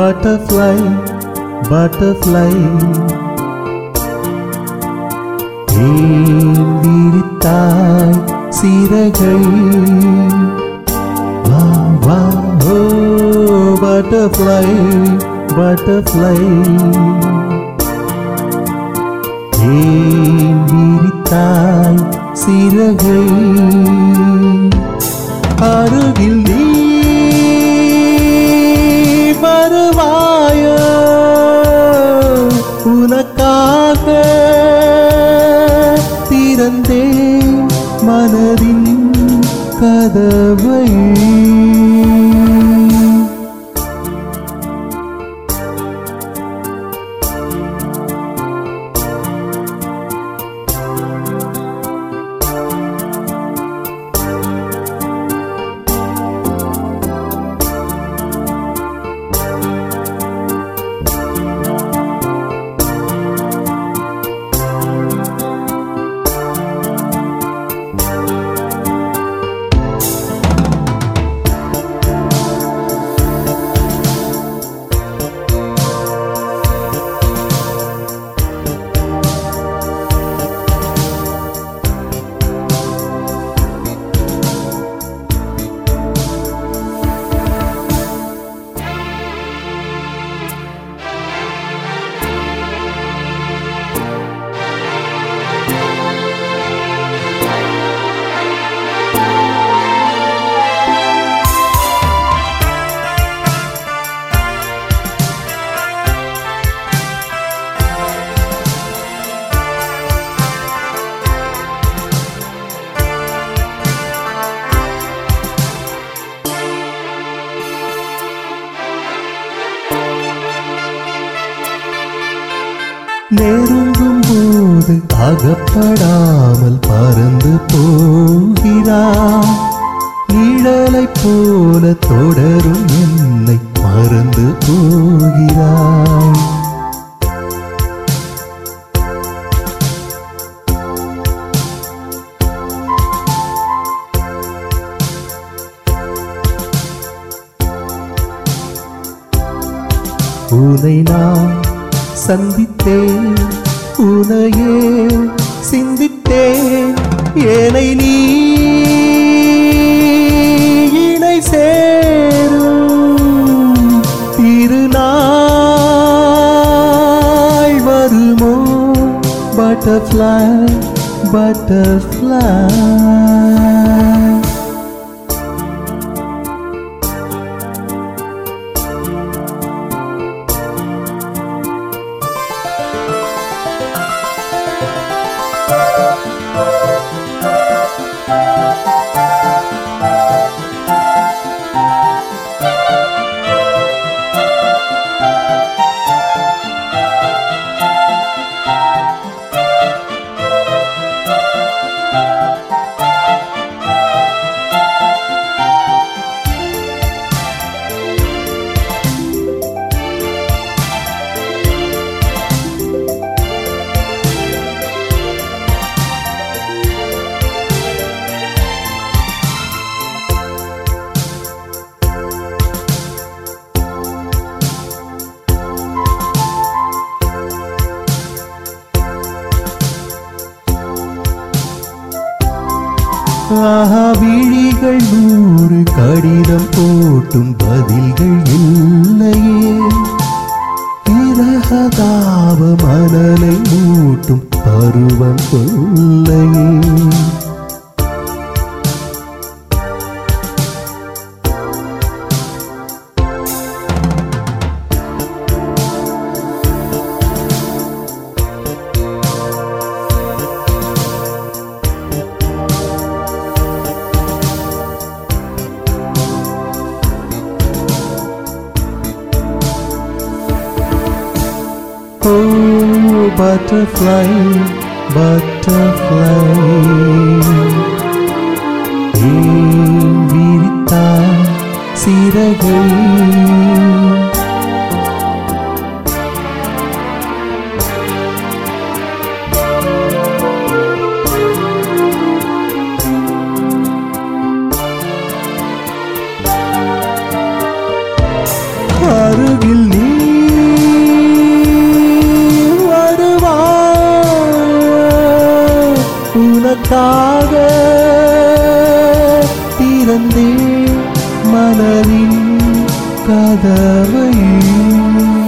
butterfly, butterfly. ஏன் விரித்தாய் சிறகை வா வா ஓ butterfly, butterfly. ஏன் விரித்தாய் சிறகை அருகில் நீ வருவாயோ உனக்காக திறந்தே மனதின் கதவை நெருங்கும் போது அகப்படாமல் பறந்து போகிறாய் நிழலைப் போல தொடரும் என்னை மறந்து போகிறாய் உனை நான் சந்தித்தேன் உனையே சிந்தித்தேன் ஏனை நீ இணை சேரும் திருநாள் வருமோ பட்டர்ஃப்ளை பட்டர்ஃப்ளை ஆஹா விழிகள் நூறு கடிதம் போட்டும் பதில்கள் இல்லையே விரகதாப மணலை மூட்டும் பருவம் சொல்லையே Oh, butterfly, butterfly. ஏன் விரித்தாய் சிறகை அருகில் நீ பறவையே